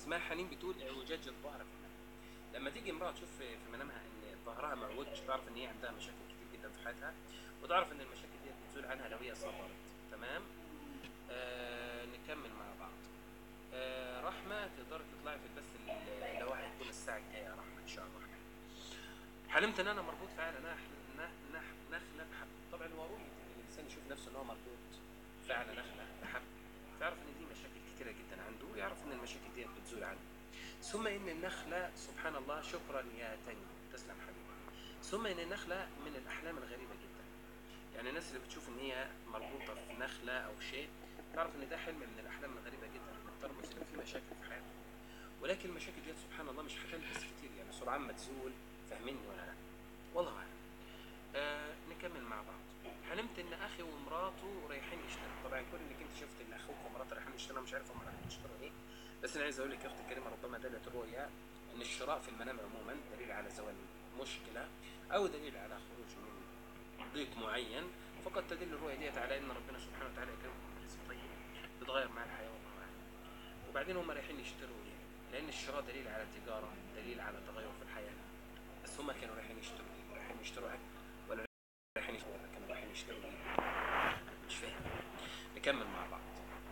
اسمها حنين بتقول اعوجاج الظهر في المنام لما تيجي امراه تشوف في منامها ان ظهرها معوج تعرف ان هي عندها مشاكل كتير جدا في حياتها وتعرف ان المشاكل دي بتزول عنها لو هي صبرت تمام آه نكمل مع بعض آه رحمه تقدر تطلعي في البث اللي هو هيكون الساعه الجايه يا رحمه ان شاء الله حلمت ان انا مربوط فعلا نح نح نح نخله بحبل طبعا هو رؤيه ان الانسان يشوف نفسه ان هو مربوط فعلا نخله بحبل فيعرف ان دي مشاكل كتيره جدا عنده ويعرف ان المشاكل دي بتزول عنه ثم ان النخله سبحان الله شكرا يا تاني تسلم حبيبي ثم ان النخله من الاحلام الغريبه جدا يعني الناس اللي بتشوف ان هي مربوطه في نخله او شيء تعرف ان ده حلم من الاحلام الغريبه جدا اللي بترمز ان في مشاكل في حياتك ولكن المشاكل دي سبحان الله مش هتلبس كتير يعني سرعان ما تزول فاهميني ولا لا والله اعلم آه نكمل مع بعض حلمت ان اخي ومراته رايحين يشتروا طبعا كل انك انت شفت ان اخوك ومراته رايحين يشتروا مش عارف هم رايحين يشتروا ايه بس انا عايز اقول لك يا اختي الكريمه ربما دلت الرؤيا ان الشراء في المنام عموما دليل على زوال مشكله او دليل على خروج من ضيق معين فقد تدل الرؤيا ديت على ان ربنا سبحانه وتعالى يكرمكم برزق طيب تتغير مع الحياه والله اعلم وبعدين هم رايحين يشتروا ايه لان الشراء دليل على التجاره دليل على تغير في الحياه بس هم كانوا رايحين يشتروا ايه رايحين يشتروا اكل ولا رايحين يشتروا ولا كانوا رايحين يشتروا ايه مش فاهم نكمل مع بعض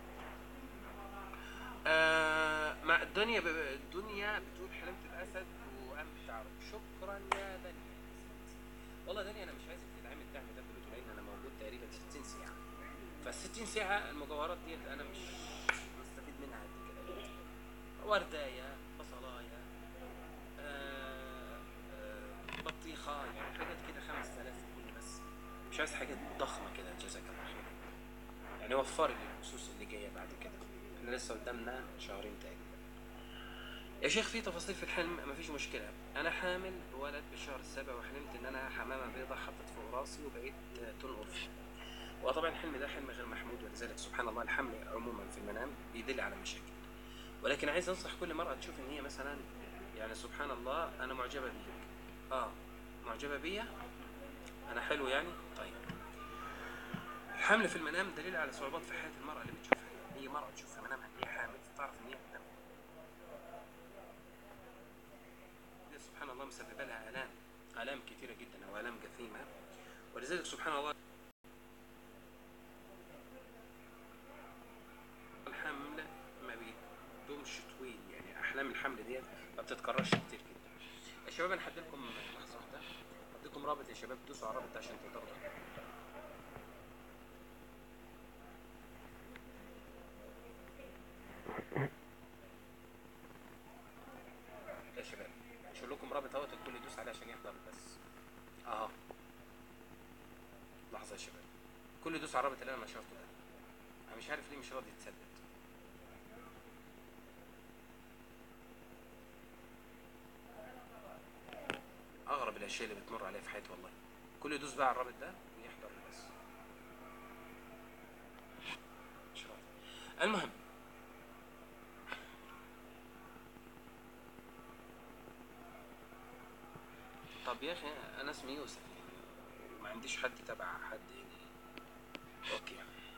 آه مع الدنيا ب... الدنيا بتقول حلمت الاسد وقام تعرف شكرا يا دنيا والله دنيا انا مش عايزك تدعمي الدعم ده كله لان انا موجود تقريبا 60 ساعه فال 60 ساعه المجوهرات ديت انا مش مستفيد منها قد كده وردايه بصلايه آه آه بطيخه يعني حاجات كده 5000 كل بس مش عايز حاجات ضخمه كده جزاك الله خير يعني وفر لي النصوص اللي جايه بعد كده احنا لسه قدامنا شهرين تقريبا يا شيخ في تفاصيل في الحلم مفيش مشكلة أنا حامل ولد بالشهر السابع وحلمت إن أنا حمامة بيضة حطت فوق راسي وبقيت تنقر فيه وطبعا الحلم ده حلم غير محمود ولذلك سبحان الله الحمل عموما في المنام بيدل على مشاكل ولكن عايز أنصح كل مرأة تشوف إن هي مثلا يعني سبحان الله أنا معجبة بيك آه معجبة بيا أنا حلو يعني طيب الحمل في المنام دليل على صعوبات في حياة المرأة اللي بتشوفها أي مرأة تشوف في منامها إن هي حامل تعرف إن هي قدام دي سبحان الله مسببة لها آلام آلام كثيرة جدا أو آلام جثيمة ولذلك سبحان الله الحمل ما بيدومش طويل يعني أحلام الحمل ديت ما بتتكررش كتير جدا يا شباب أنا هدي لكم لحظة واحدة هديكم رابط يا شباب دوسوا على الرابط ده عشان تقدروا يا شباب اشيل لكم رابط اهوت الكل يدوس عليه عشان يحضر بس اهو لحظه يا شباب الكل يدوس على الرابط اللي انا نشرته ده انا مش عارف ليه مش راضي يتثبت اغرب الاشياء اللي بتمر عليا في حياتي والله كل يدوس بقى على الرابط ده ويحضر بس مش راضي المهم طب يا اخي انا اسمي يوسف ما عنديش حد تبع حد يعني اوكي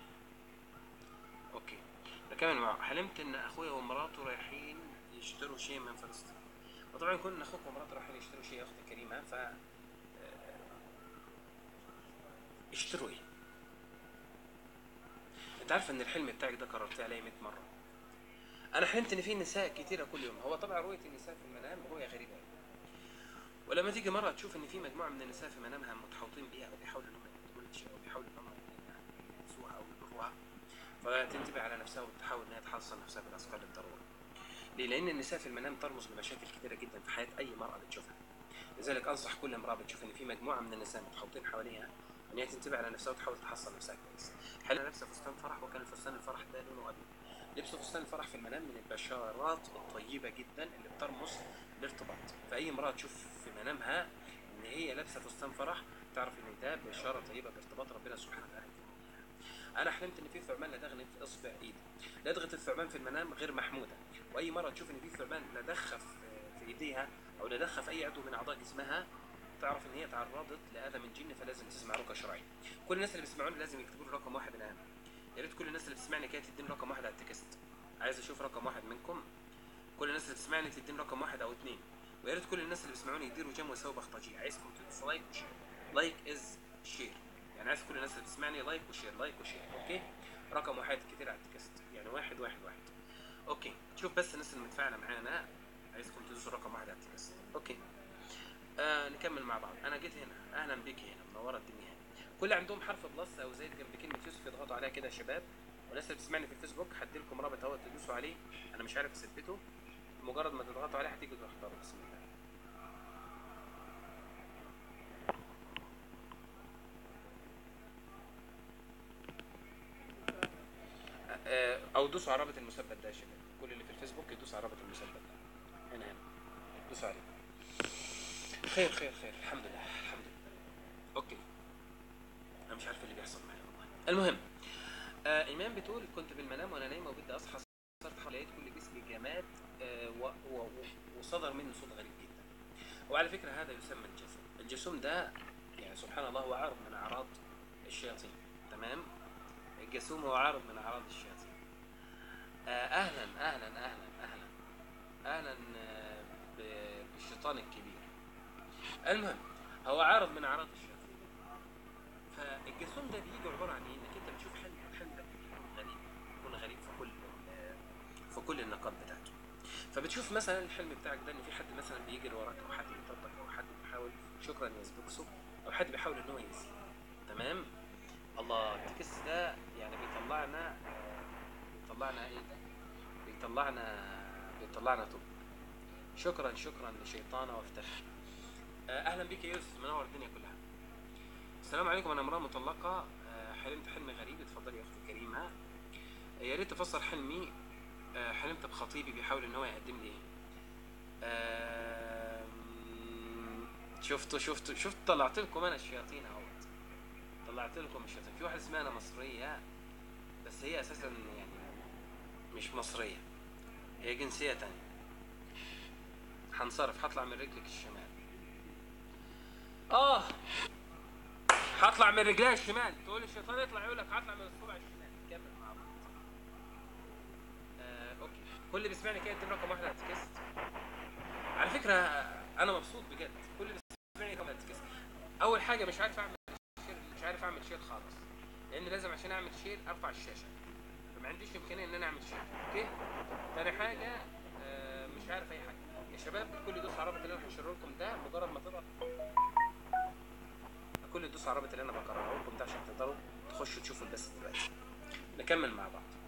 اوكي نكمل معه حلمت ان اخويا ومراته رايحين يشتروا شيء من فلسطين وطبعا كون اخوك ومراته رايحين يشتروا شيء يا اختي الكريمه ف يشتروا ايه انت عارف ان الحلم بتاعك ده كررتيه عليه 100 مره انا حلمت ان في نساء كتيره كل يوم هو طبعا رؤيه النساء في المنام رؤيه غريبه ولما تيجي مرة تشوف ان في مجموعة من النساء في منامها متحوطين بيها او بيحاولوا انهم يقتلوا شيء او بيحاولوا انهم ينسوها او يضروها فتنتبه على نفسها وتحاول انها تحصن نفسها بالاثقال الضرورة. ليه؟ لان النساء في المنام ترمز لمشاكل كثيرة جدا في حياة اي مرأة بتشوفها. لذلك انصح كل امرأة بتشوف ان في مجموعة من النساء متحوطين حواليها ان هي تنتبه على نفسها وتحاول تحصن نفسها كويس. حلم لابسة فستان فرح وكان فستان الفرح ده لونه ابيض. لبس فستان الفرح في المنام من البشارات الطيبة جدا اللي بترمز لارتباط فأي امرأة تشوف في منامها إن هي لابسة فستان فرح تعرف إن ده بشارة طيبة بارتباط ربنا سبحانه وتعالى أنا حلمت إن في ثعبان لدغني في إصبع إيدي لدغة الثعبان في المنام غير محمودة وأي مرة تشوف إن في ثعبان لدخة في إيديها أو لدخة في أي عضو من أعضاء جسمها تعرف ان هي تعرضت لاذى من جن فلازم تسمع رقى شرعيه كل الناس اللي بيسمعوني لازم يكتبوا لي رقم واحد الان يا ريت كل الناس اللي بتسمعني كده تديني رقم واحد على التكست عايز اشوف رقم واحد منكم كل الناس اللي بتسمعني تديني رقم واحد او اثنين ويا ريت كل الناس اللي بيسمعوني يديروا جنب ويسووا بختاجي عايزكم تدوسوا لايك وشير لايك از شير يعني عايز كل الناس اللي بتسمعني لايك وشير لايك وشير اوكي رقم واحد كتير على التكست يعني واحد واحد واحد اوكي شوف بس الناس اللي متفاعله معانا عايزكم تدوسوا رقم واحد على التكست اوكي آه نكمل مع بعض انا جيت هنا اهلا بيك هنا منوره الدنيا هنا كل اللي عندهم حرف بلس او زائد جنب كلمه يوسف يضغطوا عليها كده يا شباب والناس اللي بتسمعني في الفيسبوك هدي لكم رابط اهو تدوسوا عليه انا مش عارف اثبته مجرد ما تضغطوا عليه هتيجوا تختاروا بسم الله آه، او دوسوا على رابط المثبت ده يا شباب كل اللي في الفيسبوك يدوسوا على رابط المثبت ده هنا هنا دوسوا عليه خير خير خير الحمد لله الحمد لله اوكي انا مش عارف اللي بيحصل معايا والله المهم آه ايمان بتقول كنت بالمنام وانا نايمه وبدي اصحى صرت لقيت كل جسمي جماد آه و و و وصدر منه صوت غريب جدا وعلى فكره هذا يسمى الجسم الجسوم ده يعني سبحان الله هو عارض من اعراض الشياطين تمام الجسوم هو عارض من اعراض الشياطين آه اهلا اهلا اهلا اهلا اهلا آه، ب- بالشيطان الكبير المهم هو عارض من اعراض الشياطين فالجسوم ده بيجي عباره عن ايه؟ انك انت بتشوف حلم الحلم ده بيكون غريب بيكون غريب في كل ال- في كل النقاط بتاعته فبتشوف مثلا الحلم بتاعك ده ان في حد مثلا بيجري وراك او حد بيطردك او حد بيحاول شكرا يسبقسه او حد بيحاول ان هو يأذيك تمام الله التكس ده يعني بيطلعنا آه، بيطلعنا ايه ده بيطلعنا بيطلعنا طب شكرا شكرا لشيطانه وافتح آه، اهلا بك يا يوسف منور الدنيا كلها السلام عليكم انا امراه مطلقه آه، حلمت حلم غريب اتفضلي يا اختي الكريمه آه، يا ريت تفسر حلمي آه، حلمت بخطيبي بيحاول ان هو يقدم لي آه، شفتوا شفتوا شفت طلعت لكم انا الشياطين اهوت طلعت لكم الشياطين في واحده اسمها انا مصريه بس هي اساسا يعني مش مصريه هي جنسيه تانية هنصرف هطلع من رجلك الشمال اه هطلع من رجلي الشمال تقول الشيطان يطلع يقول لك هطلع من الصبع الشمال كمل مع بعض آه، اوكي كل اللي بيسمعني كده يديني رقم واحد على التكست على فكره انا مبسوط بجد كل اللي بيسمعني رقم على التكست اول حاجه مش عارف اعمل شير مش عارف اعمل شير خالص لان لازم عشان اعمل شير ارفع الشاشه فما عنديش امكانيه ان انا اعمل شير اوكي تاني حاجه آه، مش عارف اي حاجه يا شباب الكل يدوس على الرابط اللي انا هشيره لكم ده مجرد ما تضغط الكل يدوس على الرابط اللي انا بكرره لكم ده عشان تقدروا تخشوا تشوفوا البث دلوقتي نكمل مع بعض